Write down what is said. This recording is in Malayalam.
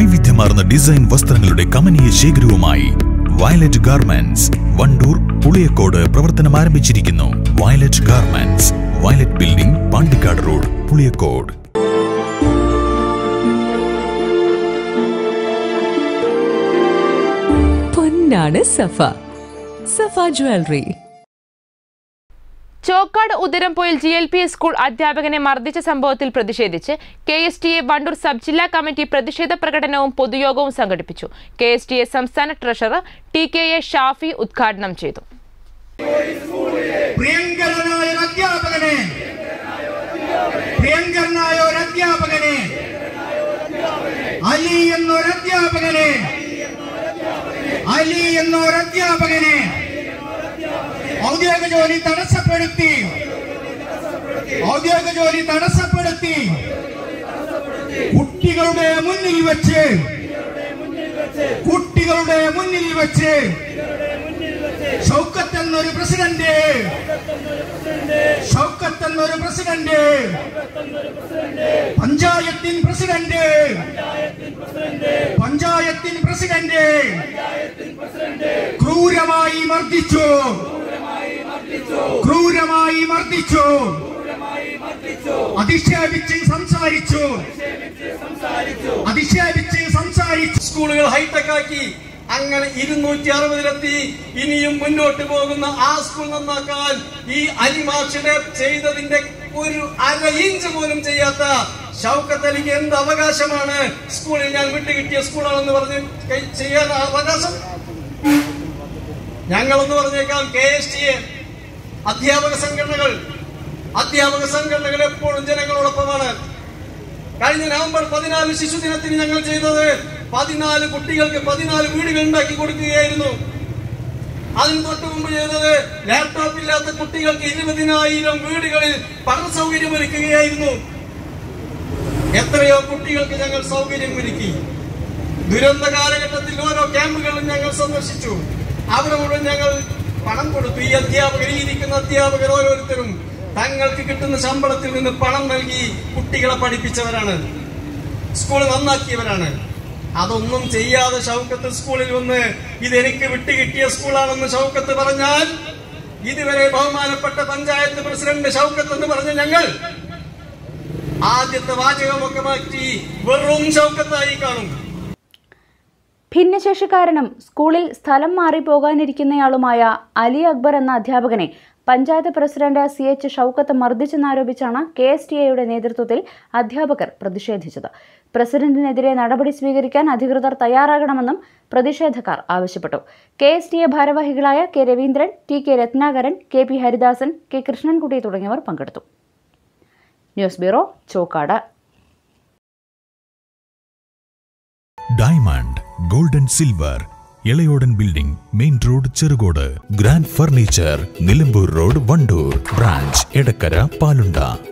വൈവിധ്യമാർന്ന ഡിസൈൻ വസ്ത്രങ്ങളുടെ കമനീയ ശേഖരവുമായി വയലറ്റ് ഗാർമെന്റ്സ് വണ്ടൂർ പുളിയക്കോട് പ്രവർത്തനം ആരംഭിച്ചിരിക്കുന്നു Violet Garments Violet building Pandikkad road Puliyakode പൊന്നാണ് Safa Safa jewellery Chokkad Udarampoyil G L P S school അധ്യാപകനെ മർദ്ദിച്ച സംഭവത്തിൽ പ്രതിഷേധിച്ച് K S T A Wandoor sub ജില്ലാ കമ്മിറ്റി പ്രതിഷേധ പ്രകടനവും പൊതുയോഗവും സംഘടിപ്പിച്ചു കെ എസ് ടി എ സംസ്ഥാന treasurer T K A Shafi ഉദ്ഘാടനം ചെയ്തു പ്രിയങ്കരനായ ഒരു അധ്യാപകനെ പ്രിയങ്കരനായ ഒരു അധ്യാപകനെ അലി എന്നൊരു അധ്യാപകനെ അലി എന്നൊരു അധ്യാപകനെ ഔദ്യോഗിക ജോലി തടസ്സപ്പെടുത്തി ഔദ്യോഗിക ജോലി തടസ്സപ്പെടുത്തി കുട്ടികളുടെ മുന്നിൽ വെച്ച് കുട്ടികളുടെ മുന്നിൽ വെച്ച് ഷൗക്കത്ത് എന്നൊരു പ്രസിഡന്റ് ഷൗക്കത്ത് എന്നൊരു പ്രസിഡന്റ് പഞ്ചായത്തിൻ പ്രസിഡന്റ് പഞ്ചായത്തിൻ പ്രസിഡന്റ് ക്രൂരമായി മർദ്ദിച്ചു ക്രൂരമായി മർദ്ദിച്ചു അധിക്ഷേപിച്ച് സംസാരിച്ചു അധിക്ഷേപിച്ച് സംസാരിച്ചു സ്കൂളുകൾ ഹൈടെക് ആക്കി അങ്ങനെ ഇരുന്നൂറ്റി അറുപതിലെത്തി ഇനിയും മുന്നോട്ട് പോകുന്ന ആ സ്കൂൾ നന്നാക്കാൻ ഈ അലിമാഷിനെ ചെയ്തതിന്റെ ഒരു അര ഇഞ്ച് പോലും ചെയ്യാത്ത ഷൗക്കത്ത് അലിക്ക് എന്ത് അവകാശമാണ് സ്കൂളിൽ ഞാൻ വിട്ടുകിട്ടിയ സ്കൂളാണെന്ന് പറഞ്ഞ് കൈ- ചെയ്യാൻ അവകാശം ഞങ്ങളെന്ന് പറഞ്ഞേക്കാം കെ എസ് ടി എ അധ്യാപക സംഘടനകൾ അധ്യാപക സംഘടനകൾ എപ്പോഴും ജനങ്ങളോടൊപ്പമാണ് കഴിഞ്ഞ നവംബർ പതിനാല് ശിശുദിനത്തിന് ഞങ്ങൾ ചെയ്തത് പതിനാല് കുട്ടികൾക്ക് പതിനാല് വീടുകൾ ഉണ്ടാക്കി കൊടുക്കുകയായിരുന്നു അതിന് തൊട്ട് മുമ്പ് ചെയ്തത് ലാപ്ടോപ്പ് ഇല്ലാത്ത കുട്ടികൾക്ക് ഇരുപതിനായിരം വീടുകളിൽ പഠന സൗകര്യം ഒരുക്കുകയായിരുന്നു എത്രയോ കുട്ടികൾക്ക് ഞങ്ങൾ സൗകര്യം ഒരുക്കി ദുരന്ത കാലഘട്ടത്തിൽ ഓരോ ക്യാമ്പുകളും ഞങ്ങൾ സന്ദർശിച്ചു അവിടെ മുഴുവൻ ഞങ്ങൾ പണം കൊടുത്തു ഈ അധ്യാപകർ ഈ ഇരിക്കുന്ന അധ്യാപകർ ഓരോരുത്തരും തങ്ങൾക്ക് കിട്ടുന്ന ശമ്പളത്തിൽ നിന്ന് പണം നൽകി കുട്ടികളെ പഠിപ്പിച്ചവരാണ് സ്കൂൾ നന്നാക്കിയവരാണ് അതൊന്നും ചെയ്യാതെ ഷൗക്കത്ത് സ്കൂളിൽ വന്ന് ഇതെനിക്ക് വിട്ടുകിട്ടിയ സ്കൂളാണെന്ന് ഷൗക്കത്ത് പറഞ്ഞാൽ ഇതുവരെ ബഹുമാനപ്പെട്ട പഞ്ചായത്ത് പ്രസിഡന്റ് ഷൗക്കത്ത് എന്ന് പറഞ്ഞ ഞങ്ങൾ ആദ്യത്തെ വാചകമൊക്കെ മാറ്റി വെറും ഷൗക്കത്തായി കാണും ഭിന്നശേഷിക്കാരനും സ്കൂളിൽ സ്ഥലം മാറി പോകാനിരിക്കുന്നയാളുമായ അലി അക്ബർ എന്ന അധ്യാപകനെ panchayat president C H Shoukath മർദ്ദിച്ചെന്നാരോപിച്ചാണ് കെ എസ് ടി എയുടെ നേതൃത്വത്തിൽ അധ്യാപകർ പ്രതിഷേധിച്ചത് പ്രസിഡന്റിനെതിരെ നടപടി സ്വീകരിക്കാൻ അധികൃതർ തയ്യാറാകണമെന്നും പ്രതിഷേധക്കാർ ആവശ്യപ്പെട്ടു കെ എസ് ടി എ ഭാരവാഹികളായ K Raveendran T K Ratnakaran K P Haridasan K Krishnankutty തുടങ്ങിയവർ പങ്കെടുത്തു news bureau Chokkad diamond gold and silver Elayodan building main road Cherukode grand furniture Nilambur road Wandoor branch Edakkara പാലുണ്ട